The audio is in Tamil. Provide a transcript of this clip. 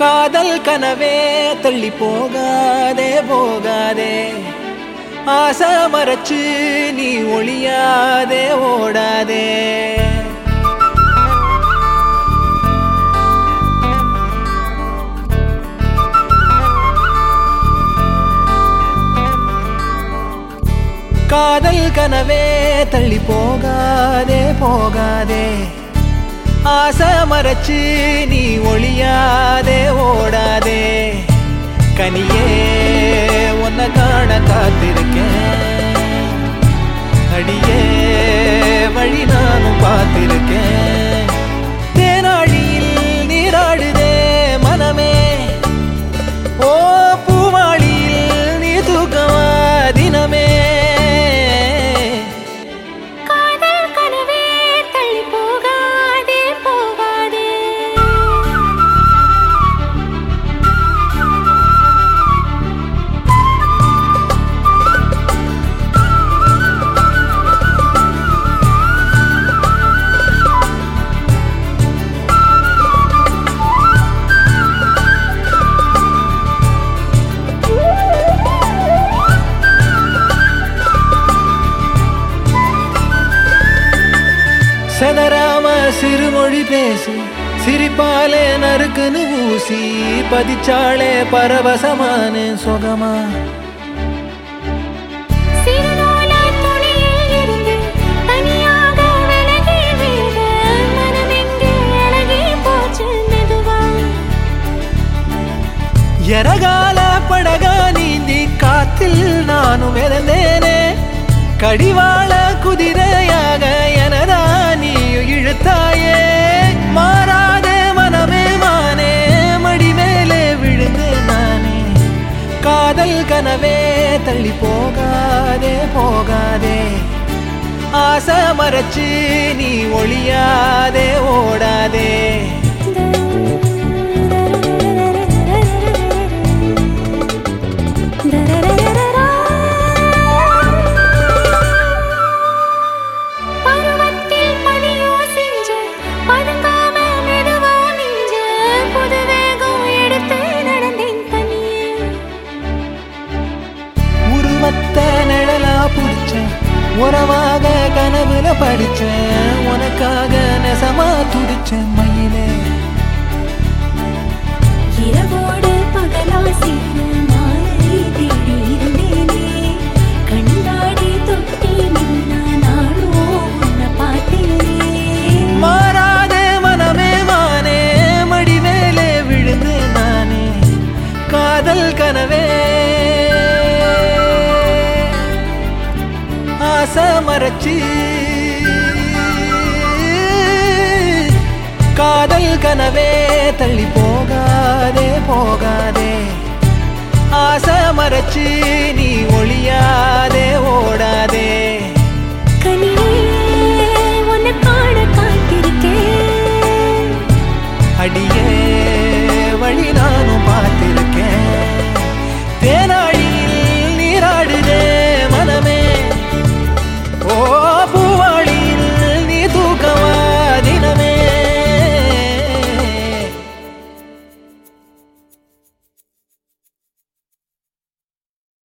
காதல் கனவே தள்ளி போகாதே போகாதே ஆசை மறைச்சு நீ ஒளியாதே ஓடாதே காதல் கனவே தள்ளி போகாதே போகாதே ஆசை மறைச்சு நீ ஒளியாதே ஓடாதே கனியே உன்னை காண காத்திருக்கேன் அடியே வழி நானும் பார்த்திருக்கேன் தேனாழியில் நீராடுதே மனமே ஓ பூவாளியில் நீ தூக்கமா தினமே காதல் கனவே தள்ளி போகாதே போகாதே செதறாம சிறுமொழி பேசி சிரிப்பாலே நறுக்குன்னு ஊசி பதிச்சாளே பரவசமான சுகமா சிறுநூல துணியில் இருந்து தனியாக விலகி விட மனமெங்கே அழகி போச்சு மெதுவா எரகால படகா நீந்தி காத்தில் நானும் இறந்தேனே கடிவாள குதிரையாக எனதா நீயும் இழுத்தாயே மாறாதே மனமே மானே மடி மேலே விழுந்தேன் நானே காதல் கனவே தள்ளி போகாதே போகாதே ஆசை மறைச்சு நீ ஒளியாதே ஓடாதே பருவத்தில் பதியோ செஞ்ச பதுங்காம மெதுவா மிஞ்ச புது வேகம் எடுத்து நடந்தேன் தனியே உருவத்த நிழலா புடிச்சேன் உறவாக கனவுல படிச்சேன் உனக்காக நெசமா துடிச்சேன் மயிலே இரவோடு பகலா சேர மாலை தேடி இருந்தேனே கண்ணாடி தொட்டி நின்னா நானும் உன்னை பார்த்தேனே மாறாதே மனமே மானே மடி மேலே விழுந்தேன் நானே காதல் கனவே ஆசை மறைச்சு காதல் கனவே தள்ளி போகாதே போகாதே ஆசை மறைச்சு நீ ஒளியாதே ஓடாதே